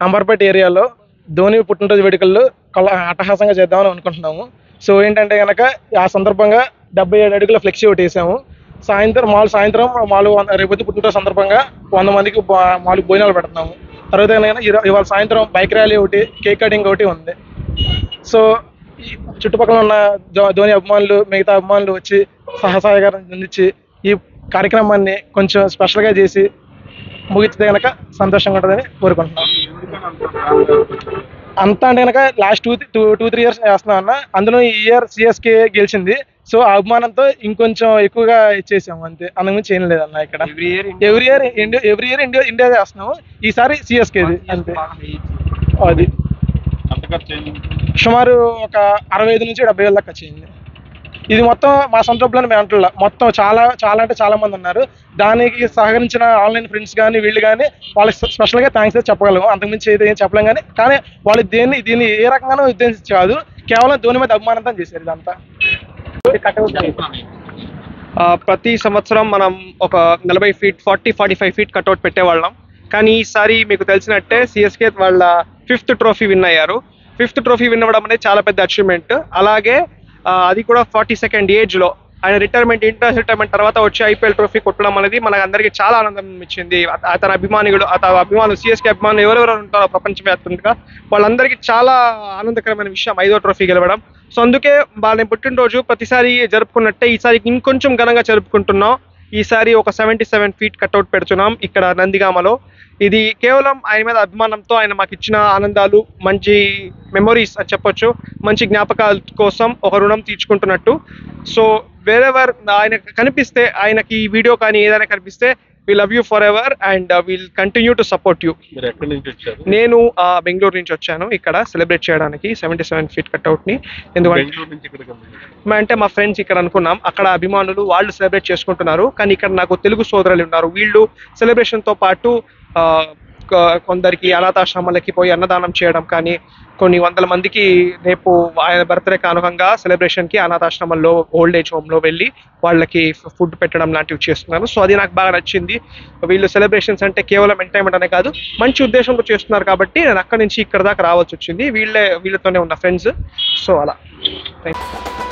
అంబర్పేట ఏరియాలో ధోని పుట్టినరోజు వేడుకల్లో కల అట్టహాసంగా చేద్దామని అనుకుంటున్నాము సో ఏంటంటే కనుక ఆ సందర్భంగా డెబ్బై ఏడు అడుగుల ఫ్లెక్సీ ఒకటి వేసాము సాయంత్రం మాలు సాయంత్రం మాలు వంద- రేపొద్దు పుట్టినరోజు సందర్భంగా వంద మందికి బా- మాలు భోజనాలు పెడుతున్నాము తర్వాత కనుక ఇర- ఇవాళ సాయంత్రం బైక్ ర్యాలీ ఒకటి కేక్ కటింగ్ ఒకటి ఉంది సో ఈ చుట్టుపక్కల ఉన్న ధో- ధోని అభిమానులు మిగతా అభిమానులు వచ్చి సహసహకారం అందించి ఈ కార్యక్రమాన్ని కొంచెం స్పెషల్గా చేసి ముగిస్తే కనుక సంతోషంగా ఉంటుందని కోరుకుంటున్నాం అంతా అంటే కనుక last two two two three years చేస్తున్నాం అన్న అందులో ఈ ఇయర్ సిఎస్కే గెలిచింది సో ఆ అభిమానంతో ఇంకొంచెం ఎక్కువగా ఇచ్చేసాము అంతే అంతకుమించి ఏం లేదన్న ఇక్కడ every year every year India every year India India చేస్తున్నాము ఈసారి సిఎస్కేది అంతే అది అంత ఖర్చు అయింది సుమారు ఒక అరవై ఐదు నుంచి డెబ్బై వేల దాకా వచ్చింది ఇది మొత్తం మా సొంత డబ్బులని మేము అంటున్నా మొత్తం చాలా చాలా అంటే చాలా మంది ఉన్నారు దానికి సహకరించిన ఆన్లైన్ ఫ్రెండ్స్ కానీ వీళ్ళు కానీ వాళ్ళకి స్పెషల్గా థ్యాంక్స్ అయితే చెప్పగలము అంతకుమించి అయితే ఏం చెప్పలేం కానీ కానీ వాళ్ళు దేన్ని దీన్ని ఏ రకంగానూ ఉద్దేశించి కాదు కేవలం ధోని మీద అభిమానంతో చేశారు ఇదంతా ఆ, ప్రతి సంవత్సరం మనం ఒక నలభై feet forty forty five feet cut out పెట్టేవాళ్ళం కానీ ఈసారి మీకు తెలిసినట్టే సిఎస్కే వాళ్ళ ఫిఫ్త్ ట్రోఫీ విన్ అయ్యారు ఫిఫ్త్ ట్రోఫీ విన్ అవ్వడం అనేది చాలా పెద్ద అచీవ్మెంట్ అలాగే ఆ, అది కూడా ఫార్టీ సెకండ్ ఏజ్లో ఆయన రిటైర్మెంట్ ఇంటర్ రిటైర్మెంట్ తర్వాత వచ్చి ఐపీఎల్ ట్రోఫీ కొట్టడం అనేది మనకు అందరికీ చాలా ఆనందం ఇచ్చింది అత- అతని అభిమానిಗಳು అతని అభిమానులు సిఎస్కే అభిమానులు ఎవరెవరు ఉంటారో ప్రపంచవ్యాప్తంగా వాళ్ళందరికీ చాలా ఆనందకరమైన విషయం ఐదో ట్రోఫీ గెలవడం సో అందుకే వాళ్ళని పుట్టినరోజు ప్రతిసారి జరుపుకున్నట్టే ఈసారి ఇంకొంచెం ఘనంగా జరుపుకుంటున్నాం ఈసారి ఒక సెవెంటీ సెవెన్ ఫీట్ కట్అవుట్ పెడుతున్నాం ఇక్కడ నందిగామలో ఇది కేవలం ఆయన మీద అభిమానంతో ఆయన మాకు ఇచ్చిన ఆనందాలు మంచి మెమొరీస్ అని చెప్పొచ్చు మంచి జ్ఞాపకాల కోసం ఒక రుణం తీర్చుకుంటున్నట్టు సో వేరెవర్ ఆయన కనిపిస్తే ఆయనకి ఈ వీడియో కానీ ఏదైనా కనిపిస్తే we love you forever and will continue to support you మీరు ఎక్కడి నుంచి వచ్చారు నేను ఆ, బెంగళూరు నుంచి వచ్చాను ఇక్కడ సెలబ్రేట్ చేయడానికి సెవెంటీ సెవెన్ ఫీట్ కట్అవుట్ ని ఎందుకంటే బెంగళూరు నుంచి ఇక్కడికి వెళ్ళారు. మా- అంటే మా ఫ్రెండ్స్ ఇక్కడ అనుకున్నాం అక్కడ అభిమానులు వాళ్ళు సెలబ్రేట్ చేసుకుంటున్నారు కానీ ఇక్కడ నాకు తెలుగు సోదరులు ఉన్నారు వీళ్ళు సెలబ్రేషన్ తో పాటు ఆ, కొ- కొందరికి అనాథాశ్రమాలకి పోయి అన్నదానం చేయడం కానీ కొన్ని వందల మందికి రేపు ఆయన బర్త్డే కానుకంగా సెలబ్రేషన్ కి అనాథాశ్రమంలో ఓల్డ్ ఏజ్ హోమ్ లో వెళ్ళి వాళ్ళకి ఫుడ్ పెట్టడం లాంటివి చేస్తున్నారు సో అది నాకు బాగా నచ్చింది వీళ్ళు సెలబ్రేషన్స్ అంటే కేవలం ఎంటర్టైన్మెంట్ అనే కాదు మంచి ఉద్దేశంతో చేస్తున్నారు కాబట్టి నేను అక్కడి నుంచి ఇక్కడ దాకా రావాల్సి వచ్చింది వీళ్ళే వీళ్ళతోనే ఉన్న ఫ్రెండ్స్ సో అలా థ్యాంక్